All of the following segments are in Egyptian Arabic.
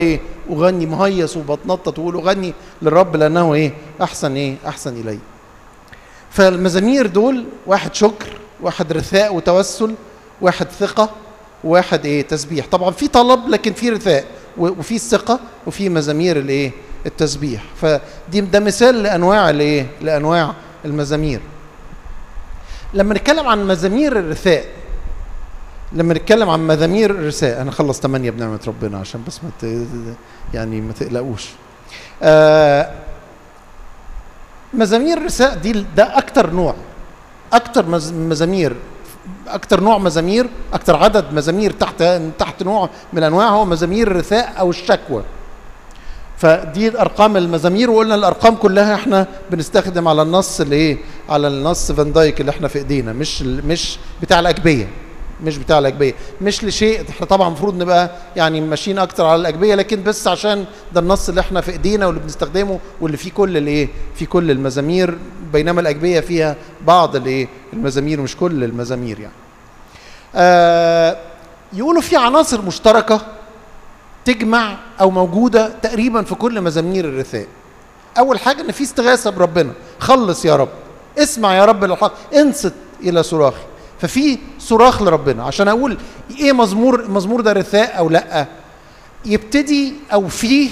ايه اغني مهيص وبتنطط واقول اغني للرب لانه ايه احسن ايه احسن الي فالمزامير دول واحد شكر واحد رثاء وتوسل واحد ثقه واحد ايه تسبيح طبعا في طلب لكن في رثاء وفي الثقه وفي مزامير الايه التسبيح فدي ده مثال لانواع الايه لانواع المزامير لما نتكلم عن مزامير الرثاء لما نتكلم عن مزامير الرثاء انا خلص 8 بنعمه ربنا عشان بس ما ت... يعني ما تقلقوش آه مزامير الرثاء دي ده اكتر نوع اكتر مز... مزامير اكتر نوع مزامير اكتر عدد مزامير تحت تحت نوع من الانواع هو مزامير الرثاء او الشكوى فدي ارقام المزامير وقلنا الارقام كلها احنا بنستخدم على النص اللي ايه على النص فان دايك اللي احنا في ايدينا مش مش بتاع الاجبيه مش بتاع الاجبيه مش لشيء احنا طبعا المفروض نبقى يعني ماشيين اكتر على الاجبيه لكن بس عشان ده النص اللي احنا في ايدينا واللي بنستخدمه واللي فيه كل الايه في كل المزامير بينما الاجبيه فيها بعض الايه المزامير مش كل المزامير يعني آه يقولوا في عناصر مشتركه تجمع او موجوده تقريبا في كل مزامير الرثاء اول حاجه ان في استغاثه بربنا خلص يا رب اسمع يا رب الحق انصت الى صراخي ففي صراخ لربنا عشان اقول ايه مزمور المزمور ده رثاء او لا يبتدي او فيه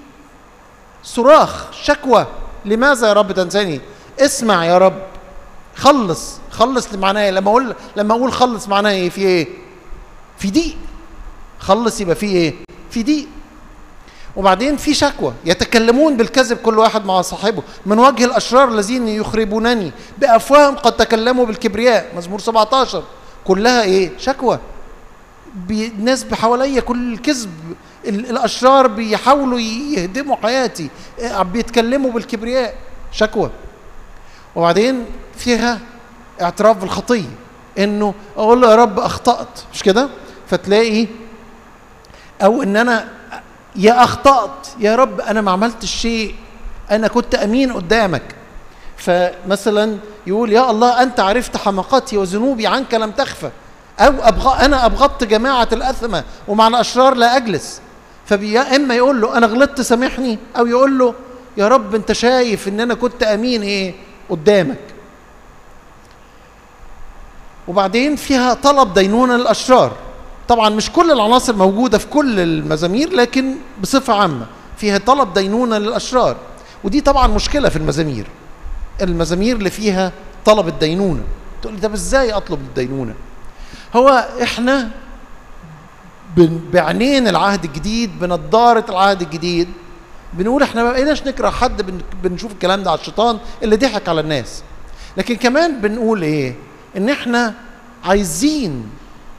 صراخ شكوى لماذا يا رب تنساني اسمع يا رب خلص خلص معناه لما اقول لما اقول خلص معناه ايه في ايه في ضيق خلص يبقى في ايه في ضيق وبعدين في شكوى يتكلمون بالكذب كل واحد مع صاحبه من وجه الاشرار الذين يخربونني بافواههم قد تكلموا بالكبرياء مزمور 17 كلها ايه شكوى الناس بحواليا كل الكذب الاشرار بيحاولوا يهدموا حياتي بيتكلموا بالكبرياء شكوى وبعدين فيها اعتراف بالخطيه انه اقول له يا رب اخطات مش كده فتلاقي او ان انا يا اخطات يا رب انا ما عملتش شيء انا كنت امين قدامك فمثلا يقول يا الله انت عرفت حماقتي وذنوبي عنك لم تخفى او أبغى انا ابغضت جماعه الاثمه ومع الاشرار لا اجلس فبيا اما يقول له انا غلطت سامحني او يقول له يا رب انت شايف ان انا كنت امين ايه قدامك وبعدين فيها طلب دينونه للاشرار طبعا مش كل العناصر موجودة في كل المزامير لكن بصفة عامة فيها طلب دينونة للأشرار ودي طبعا مشكلة في المزامير المزامير اللي فيها طلب الدينونة تقول لي طب ازاي أطلب الدينونة هو احنا بعينين العهد الجديد بنضارة العهد الجديد بنقول احنا ما بقيناش نكره حد بنشوف الكلام ده على الشيطان اللي ضحك على الناس لكن كمان بنقول ايه ان احنا عايزين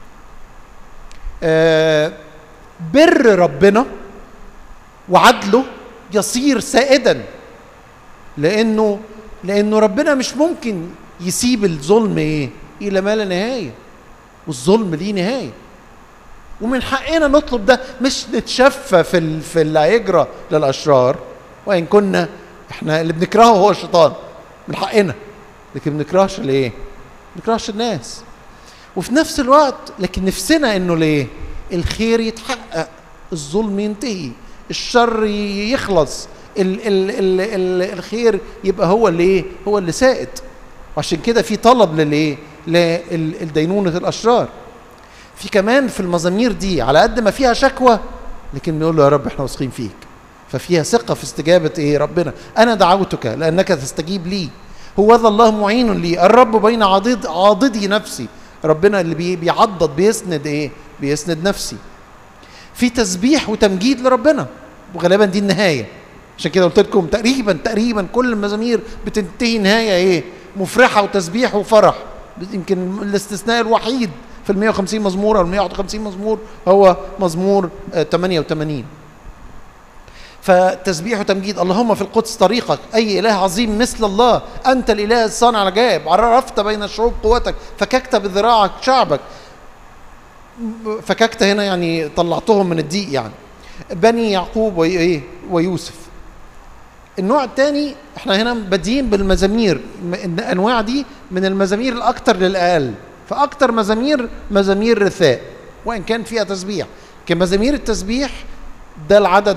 آه بر ربنا وعدله يصير سائدا لانه لانه ربنا مش ممكن يسيب الظلم ايه الى ما لا نهايه والظلم ليه نهايه ومن حقنا نطلب ده مش نتشفى في في اللي هيجرى للاشرار وان كنا احنا اللي بنكرهه هو الشيطان من حقنا لكن ما بنكرهش الايه؟ ما بنكرهش الناس وفي نفس الوقت لكن نفسنا انه ليه الخير يتحقق الظلم ينتهي الشر يخلص ال ال ال ال الخير يبقى هو اللي ايه هو اللي سائد وعشان كده في طلب للايه للدينونة الاشرار في كمان في المزامير دي على قد ما فيها شكوى لكن بنقول له يا رب احنا واثقين فيك ففيها ثقة في استجابة ايه ربنا انا دعوتك لانك تستجيب لي هو ذا الله معين لي الرب بين عضد عاضدي نفسي ربنا اللي بي بيعضد بيسند ايه بيسند نفسي في تسبيح وتمجيد لربنا وغالبا دي النهايه عشان كده قلت لكم تقريبا تقريبا كل المزامير بتنتهي نهايه ايه مفرحه وتسبيح وفرح يمكن الاستثناء الوحيد في ال 150 مزمور او ال 151 مزمور هو مزمور 88 فتسبيح وتمجيد اللهم في القدس طريقك اي اله عظيم مثل الله انت الاله الصانع العجائب عرفت بين الشعوب قوتك فككت بذراعك شعبك فككت هنا يعني طلعتهم من الضيق يعني بني يعقوب وايه ويوسف النوع الثاني احنا هنا بادئين بالمزامير الانواع دي من المزامير الاكثر للاقل فاكثر مزامير مزامير رثاء وان كان فيها تسبيح كمزامير التسبيح ده العدد